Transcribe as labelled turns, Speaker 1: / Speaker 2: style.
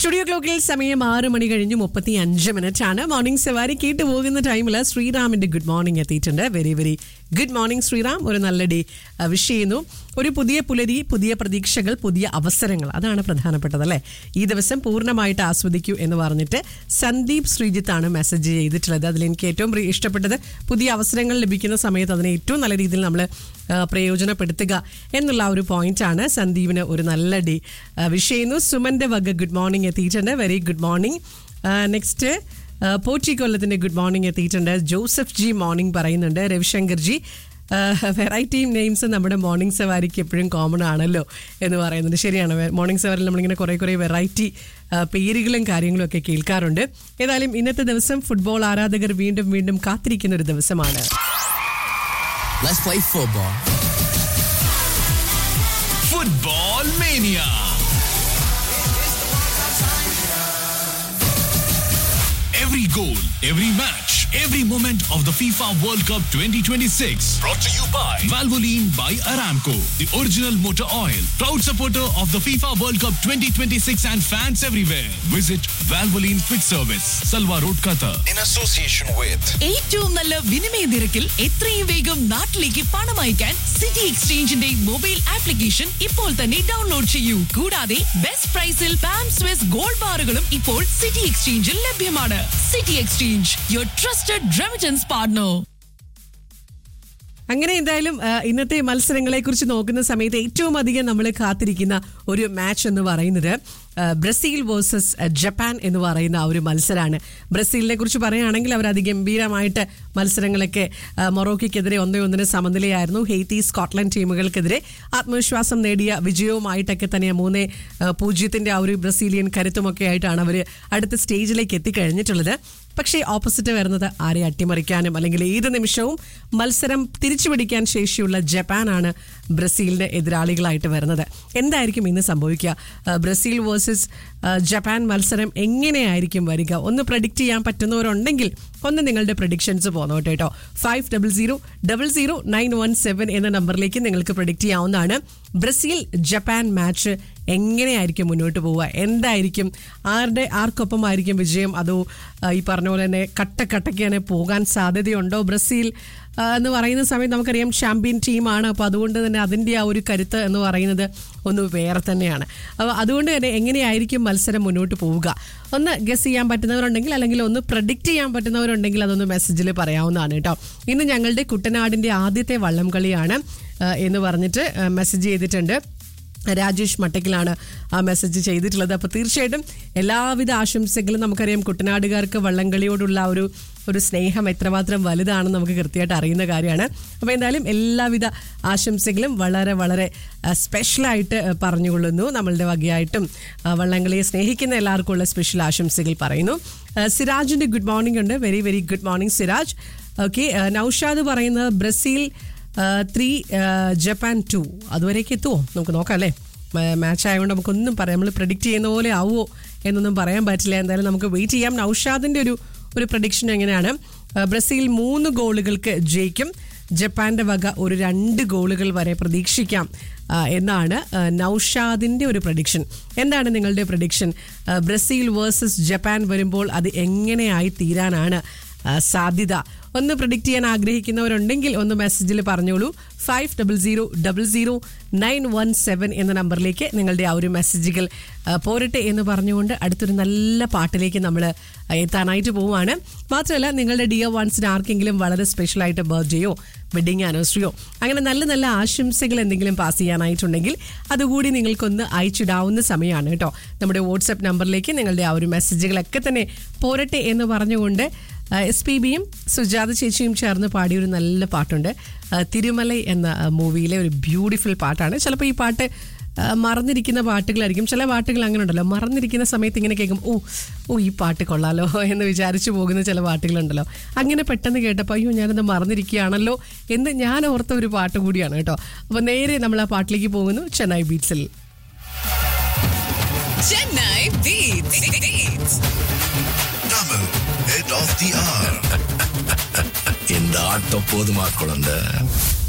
Speaker 1: Studio ക്ലോക്കിൽ സമയം ആറ് മണി കഴിഞ്ഞ് മുപ്പത്തി അഞ്ച് മിനിറ്റ് ആണ് മോർണിംഗ് സവാരി കേട്ട് പോകുന്ന ടൈമിൽ ശ്രീറാമിന്റെ ഗുഡ് മോർണിംഗ് എത്തിയിട്ടുണ്ട് very very good morning Sreeram ഒരു നല്ല ഡേ വിഷ് ചെയ്യുന്നു ഒരു പുതിയ പുലരി പുതിയ പ്രതീക്ഷകൾ പുതിയ അവസരങ്ങൾ അതാണ് പ്രധാനപ്പെട്ടത് അല്ലേ ഈ ദിവസം പൂർണ്ണമായിട്ട് ആസ്വദിക്കൂ എന്ന് പറഞ്ഞിട്ട് സന്ദീപ് ശ്രീജിത്താണ് മെസ്സേജ് ചെയ്തിട്ടുള്ളത് അതിൽ എനിക്ക് ഏറ്റവും പ്രിയ- ഇഷ്ടപ്പെട്ടത് പുതിയ അവസരങ്ങൾ ലഭിക്കുന്ന സമയത്ത് അതിനെ ഏറ്റവും നല്ല രീതിയിൽ നമ്മൾ പ്രയോജനപ്പെടുത്തുക എന്നുള്ള ആ ഒരു പോയിന്റാണ് സന്ദീപിന് ഒരു നല്ല ഡേ വിഷ് ചെയ്യുന്നു സുമന്റെ വക ഗുഡ് മോർണിംഗ് എത്തിയിട്ടുണ്ട് very good morning next Potti കൊല്ലത്തിന്റെ ഗുഡ് മോർണിംഗ് എത്തിയിട്ടുണ്ട് ജോസഫ് ജി മോർണിംഗ് പറയുന്നുണ്ട് രവിശങ്കർ ജി വെറൈറ്റി നെയിംസ് നമ്മുടെ മോർണിംഗ് സവാരിക്ക് എപ്പോഴും കോമൺ ആണല്ലോ എന്ന് പറയുന്നുണ്ട് ശരിയാണ് മോർണിംഗ് സവാരിൽ നമ്മളിങ്ങനെ കുറേ കുറേ വെറൈറ്റി പേരുകളും കാര്യങ്ങളും ഒക്കെ കേൾക്കാറുണ്ട് ഏതായാലും ഇന്നത്തെ ദിവസം ഫുട്ബോൾ ആരാധകർ വീണ്ടും വീണ്ടും കാത്തിരിക്കുന്ന ഒരു ദിവസമാണ്
Speaker 2: Let's play football.
Speaker 3: Football Mania. Every goal, every match, every moment of the FIFA World Cup 2026. Brought to you by Valvoline by Aramco, the original motor oil. Proud supporter of the FIFA World Cup 2026 and fans everywhere. Visit Valvoline Quick Service, Salwa Road, Qatar.
Speaker 4: in association with
Speaker 5: ഏറ്റവും നല്ല വിനിമയ നിരക്കിൽ എത്രയും വേഗം നാട്ടിലേക്ക് പണം അയക്കാൻ city എക്സ്ചേഞ്ചിന്റെ mobile application ഇപ്പോൾ തന്നെ ഡൗൺലോഡ് ചെയ്യൂ കൂടാതെ ബെസ്റ്റ് പ്രൈസിൽ പാം സ്വിസ് ഗോൾഡ് ബാറുകളും ഇപ്പോൾ സിറ്റി എക്സ്ചേഞ്ചിൽ ലഭ്യമാണ് city exchange your trusted remittance partner
Speaker 1: അങ്ങനെ എന്തായാലും ആ, ഇന്നത്തെ മത്സരങ്ങളെ കുറിച്ച് നോക്കുന്ന സമയത്ത് ഏറ്റവും അധികം നമ്മൾ കാത്തിരിക്കുന്ന ഒരു മാച്ച് എന്ന് പറയുന്നത് ആ, ബ്രസീൽ വേഴ്സസ് ജപ്പാൻ എന്ന് പറയുന്ന ആ ഒരു മത്സരമാണ് ബ്രസീലിനെ കുറിച്ച് പറയുകയാണെങ്കിൽ അവർ അതിഗംഭീരമായിട്ട് മത്സരങ്ങളൊക്കെ ആ, മൊറോക്കയ്ക്കെതിരെ ഒന്നേ ഒന്നിന് സമനിലയായിരുന്നു ഹെയ്ത്തി സ്കോട്ട്ലൻഡ് ടീമുകൾക്കെതിരെ ആത്മവിശ്വാസം നേടിയ വിജയവുമായിട്ടൊക്കെ തന്നെ മൂന്ന് പൂജ്യത്തിന്റെ ആ ഒരു ബ്രസീലിയൻ കരുത്തുമൊക്കെ ആയിട്ടാണ് അവർ അടുത്ത സ്റ്റേജിലേക്ക് എത്തിക്കഴിഞ്ഞിട്ടുള്ളത് പക്ഷേ ഓപ്പോസിറ്റ് വരുന്നത് ആരെ അട്ടിമറിക്കാനും അല്ലെങ്കിൽ ഏത് നിമിഷവും മത്സരം തിരിച്ചുപിടിക്കാൻ ശേഷിയുള്ള ജപ്പാനാണ് ബ്രസീലിന്റെ എതിരാളികളായിട്ട് വരുന്നത് എന്തായിരിക്കും ഇന്ന് സംഭവിക്കുക ആ, ബ്രസീൽ വേഴ്സസ് ജപ്പാൻ മത്സരം എങ്ങനെയായിരിക്കും വരിക ഒന്ന് പ്രഡിക്റ്റ് ചെയ്യാൻ പറ്റുന്നവരുണ്ടെങ്കിൽ ഒന്ന് നിങ്ങളുടെ പ്രഡിക്ഷൻസ് പോന്നോട്ടെ കേട്ടോ five double zero double zero nine one seven എന്ന നമ്പറിലേക്ക് നിങ്ങൾക്ക് പ്രഡിക്റ്റ് ചെയ്യാവുന്നതാണ് ബ്രസീൽ ജപ്പാൻ മാച്ച് എങ്ങനെയായിരിക്കും മുന്നോട്ട് പോവുക എന്തായിരിക്കും ആരുടെ ആർക്കൊപ്പമായിരിക്കും വിജയം അതോ ആ, ഈ പറഞ്ഞ പോലെ തന്നെ കട്ടക്കട്ടയ്ക്ക് തന്നെ പോകാൻ സാധ്യതയുണ്ടോ ബ്രസീൽ ആ, എന്ന് പറയുന്ന സമയത്ത് നമുക്കറിയാം ചാമ്പ്യൻ ടീമാണ് അപ്പോൾ അതുകൊണ്ട് തന്നെ അതിൻ്റെ ആ ഒരു കരുത്ത് എന്ന് പറയുന്നത് ഒന്ന് വേറെ തന്നെയാണ് അപ്പോൾ അതുകൊണ്ട് തന്നെ എങ്ങനെയായിരിക്കും മത്സരം മുന്നോട്ട് പോവുക ഒന്ന് ഗസ് ചെയ്യാൻ പറ്റുന്നവരുണ്ടെങ്കിൽ അല്ലെങ്കിൽ ഒന്ന് പ്രഡിക്റ്റ് ചെയ്യാൻ പറ്റുന്നവരുണ്ടെങ്കിൽ അതൊന്ന് മെസ്സേജിൽ പറയാവുന്നതാണ് കേട്ടോ ഇന്ന് ഞങ്ങളുടെ കുട്ടനാടിൻ്റെ ആദ്യത്തെ വള്ളം കളിയാണ് ആ, എന്ന് പറഞ്ഞിട്ട് മെസ്സേജ് ചെയ്തിട്ടുണ്ട് രാജേഷ് മട്ടക്കിലാണ് ആ മെസ്സേജ് ചെയ്തിട്ടുള്ളത് അപ്പോൾ തീർച്ചയായിട്ടും എല്ലാവിധ ആശംസകളും നമുക്കറിയാം കുട്ടനാടുകാർക്ക് വള്ളംകളിയോടുള്ള ആ ഒരു ഒരു സ്നേഹം എത്രമാത്രം വലുതാണെന്ന് നമുക്ക് കൃത്യമായിട്ട് അറിയുന്ന കാര്യമാണ് അപ്പോൾ എന്തായാലും എല്ലാവിധ ആശംസകളും വളരെ വളരെ ആ, സ്പെഷ്യലായിട്ട് ആ, പറഞ്ഞുകൊള്ളുന്നു നമ്മളുടെ വകയായിട്ടും ആ, വള്ളംകളിയെ സ്നേഹിക്കുന്ന എല്ലാവർക്കും ഉള്ള സ്പെഷ്യൽ ആശംസകൾ പറയുന്നു ആ, സിറാജിൻ്റെ ഗുഡ് മോർണിംഗ് ഉണ്ട് very very good morning Siraj okay Naushad പറയുന്നത് ബ്രസീൽ ത്രീ ജപ്പാൻ ടു അതുവരേക്ക് എത്തുമോ നമുക്ക് നോക്കാം അല്ലേ മാച്ച് ആയതുകൊണ്ട് നമുക്കൊന്നും പറയാം നമ്മൾ പ്രഡിക്റ്റ് ചെയ്യുന്ന പോലെ ആവുമോ എന്നൊന്നും പറയാൻ പറ്റില്ല എന്തായാലും നമുക്ക് വെയിറ്റ് ചെയ്യാം നൌഷാദിൻ്റെ ഒരു ഒരു പ്രഡിക്ഷൻ എങ്ങനെയാണ് ആ, ബ്രസീൽ മൂന്ന് ഗോളുകൾക്ക് ജയിക്കും ജപ്പാന്റെ വക ഒരു രണ്ട് ഗോളുകൾ വരെ പ്രതീക്ഷിക്കാം ആ, എന്നാണ് ആ, നൌഷാദിന്റെ ഒരു പ്രഡിക്ഷൻ എന്താണ് നിങ്ങളുടെ പ്രഡിക്ഷൻ ആ, ബ്രസീൽ വേഴ്സസ് ജപ്പാൻ വരുമ്പോൾ അത് എങ്ങനെയായി തീരാനാണ് ആ, സാധ്യത ഒന്ന് പ്രഡിക്റ്റ് ചെയ്യാൻ ആഗ്രഹിക്കുന്നവരുണ്ടെങ്കിൽ ഒന്ന് മെസ്സേജിൽ പറഞ്ഞോളൂ five double zero double zero nine one seven എന്ന നമ്പറിലേക്ക് നിങ്ങളുടെ ആ ഒരു മെസ്സേജുകൾ ആ, പോരട്ടെ എന്ന് പറഞ്ഞുകൊണ്ട് അടുത്തൊരു നല്ല പാട്ടിലേക്ക് നമ്മൾ എത്താനായിട്ട് പോവുകയാണ് മാത്രമല്ല നിങ്ങളുടെ ഡിയർ വൺസിന് ആർക്കെങ്കിലും വളരെ സ്പെഷ്യലായിട്ട് ബർത്ത്ഡേയോ വെഡിങ് ആനിവേഴ്സറിയോ അങ്ങനെ നല്ല നല്ല ആശംസകൾ എന്തെങ്കിലും പാസ് ചെയ്യാനായിട്ടുണ്ടെങ്കിൽ അതുകൂടി നിങ്ങൾക്കൊന്ന് അയച്ചിടാവുന്ന സമയമാണ് കേട്ടോ നമ്മുടെ വാട്സപ്പ് നമ്പറിലേക്ക് നിങ്ങളുടെ ആ ഒരു മെസ്സേജുകളൊക്കെ തന്നെ പോരട്ടെ എന്ന് പറഞ്ഞുകൊണ്ട് എസ് പി ബിയും സുജാത ചേച്ചിയും ചേർന്ന് പാടിയ ഒരു നല്ല പാട്ടുണ്ട് ആ, തിരുമലൈ എന്ന ആ, മൂവിയിലെ ഒരു ബ്യൂട്ടിഫുൾ പാട്ടാണ് ചിലപ്പോൾ ഈ പാട്ട് ആ, മറന്നിരിക്കുന്ന പാട്ടുകളായിരിക്കും ചില പാട്ടുകൾ അങ്ങനെ ഉണ്ടല്ലോ മറന്നിരിക്കുന്ന സമയത്ത് ഇങ്ങനെ കേൾക്കും ഓ ഓ ഈ പാട്ട് കൊള്ളാലോ എന്ന് വിചാരിച്ചു പോകുന്ന ചില പാട്ടുകളുണ്ടല്ലോ അങ്ങനെ പെട്ടെന്ന് കേട്ടപ്പോൾ അയ്യോ ഞാനത് മറന്നിരിക്കുകയാണല്ലോ എന്ന് ഞാൻ ഓർത്ത ഒരു പാട്ട് കൂടിയാണ് കേട്ടോ അപ്പോൾ നേരെ നമ്മൾ ആ പാട്ടിലേക്ക് പോകുന്നു ചെന്നൈ ബീച്ചിൽ
Speaker 5: Chennai
Speaker 4: Tamil Head of the Hour.
Speaker 2: இந்த ஆட்டம் போதுமா குழந்தை